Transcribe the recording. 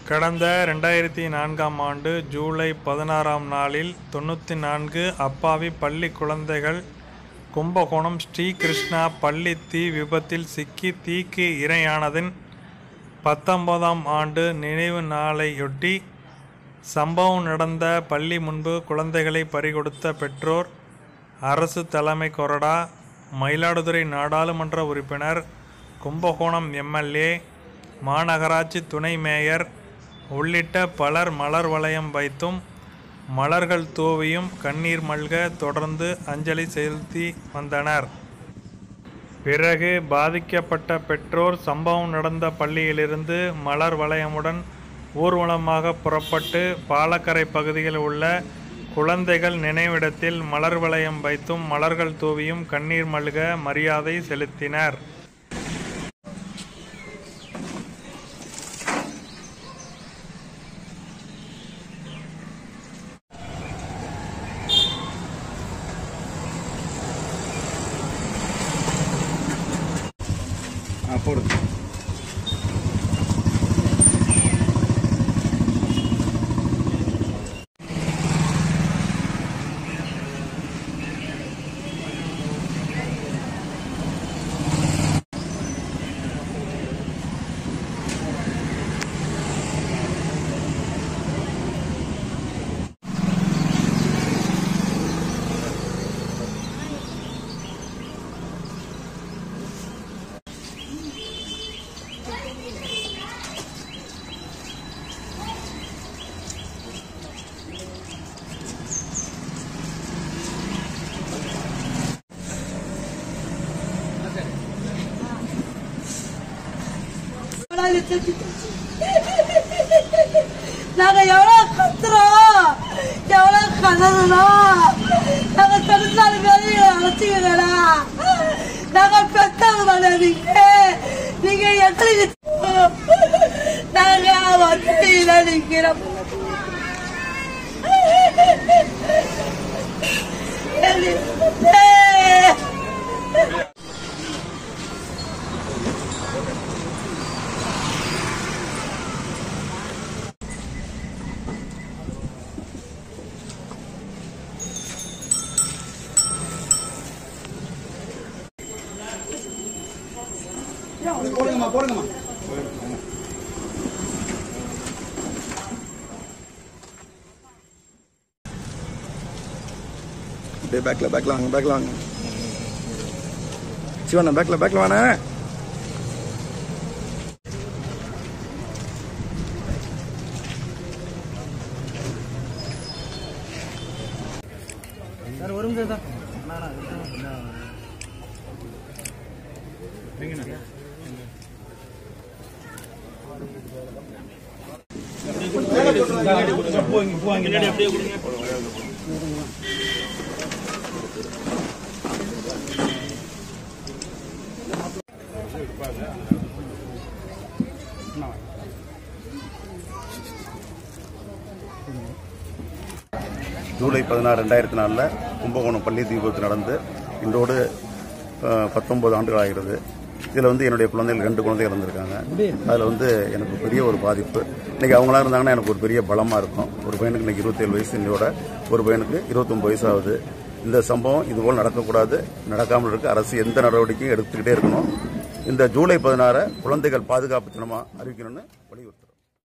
கடந்த ரெண்டாயிரத்தி நான்காம் ஆண்டு ஜூலை பதினாறாம் நாளில் தொண்ணூற்றி நான்கு அப்பாவி பள்ளி குழந்தைகள் கும்பகோணம் ஸ்ரீ கிருஷ்ணா பள்ளி தீ விபத்தில் சிக்கி தீக்கு இரையானதின் பத்தொன்பதாம் ஆண்டு நினைவு நாளையொட்டி சம்பவம் நடந்த பள்ளி முன்பு குழந்தைகளை பறிகொடுத்த பெற்றோர் அரசு தலைமை கொறடா மயிலாடுதுறை நாடாளுமன்ற உறுப்பினர் கும்பகோணம் எம்எல்ஏ மாநகராட்சி துணை மேயர் உள்ளிட்ட பலர் மலர் வளையம் வைத்தும் மலர்கள் தூவியும் கண்ணீர் மல்க தொடர்ந்து அஞ்சலி செலுத்தி வந்தனர் பிறகு பாதிக்கப்பட்ட பெற்றோர் சம்பவம் நடந்த பள்ளியிலிருந்து மலர் வளையமுடன் ஊர்வலமாக புறப்பட்டு பாலக்கரை பகுதியில் உள்ள குழந்தைகள் நினைவிடத்தில் மலர் வளையம் வைத்தும் மலர்கள் தூவியும் கண்ணீர் மல்க மரியாதை செலுத்தினர் ஆ போடுங்க நாங்க எவ்வளவு கத்துறோம் எவ்வளவு கதறோம் நாங்க தொண்ணூத்தாறு பேரையும் அழைச்சிக்கிறா நாங்க பெத்தவங்க நீங்க நீங்க எங்களுக்கு நாங்க வசதியில நிக்கிறோம் போடுங்கம்மா போடுங்கம்மா அப்படியே பேக்ல பேக்ல வாங்க பேக்ல வாங்க சிவண்ணா பேக்ல பேக்ல வாண்ணே ஜூலை பதினாறு ரெண்டாயிரத்தி நாலில் கும்பகோணம் பள்ளி தீ விபத்து நடந்து இன்றோடு பத்தொன்பது ஆண்டுகள் ஆகிறது இதில் வந்து என்னுடைய குழந்தைகள் ரெண்டு குழந்தைகள் இருந்திருக்காங்க அதில் வந்து எனக்கு பெரிய ஒரு பாதிப்பு இன்னைக்கு அவங்களா இருந்தாங்கன்னா எனக்கு ஒரு பெரிய பலமாக இருக்கும் ஒரு பையனுக்கு இன்னைக்கு இருபத்தேழு வயசு இன்னையோட ஒரு பையனுக்கு இருபத்தொம்பது வயசு ஆகுது இந்த சம்பவம் இதுபோல் நடக்கக்கூடாது நடக்காமல் இருக்க அரசு எந்த நடவடிக்கையும் எடுத்துக்கிட்டே இருக்கணும் இந்த ஜூலை பதினாறு குழந்தைகள் பாதுகாப்பு தினமாக அறிவிக்கணும்னு வலியுறுத்துறோம்